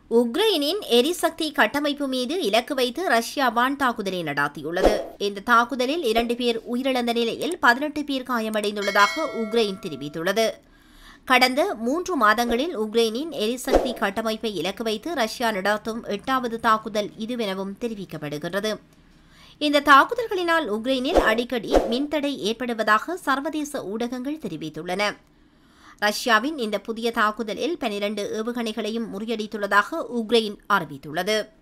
உக்ரைனின் எரிசக்தி கட்டமைப்பு மீது இலக்கு வைத்து ரஷ்யா வான் தாக்குதலை நடாத்தியுள்ளது இந்த தாக்குதலில் இரண்டு பேர் உயிரிழந்த நிலையில் பதினெட்டு பேர் காயமடைந்துள்ளதாக உக்ரைன் தெரிவித்துள்ளது கடந்த மூன்று மாதங்களில் உக்ரைனின் எரிசக்தி கட்டமைப்பை இலக்கு வைத்து ரஷ்யா நடாத்தும் எட்டாவது தாக்குதல் இதுவெனவும் தெரிவிக்கப்படுகிறது இந்த தாக்குதல்களினால் உக்ரைனில் அடிக்கடி மின்தடை ஏற்படுவதாக சர்வதேச ஊடகங்கள் தெரிவித்துள்ளன ரஷ்யாவின் இந்த புதிய தாக்குதலில் பனிரண்டு ஏவுகணைகளையும் முறியடித்துள்ளதாக உக்ரைன் அறிவித்துள்ளது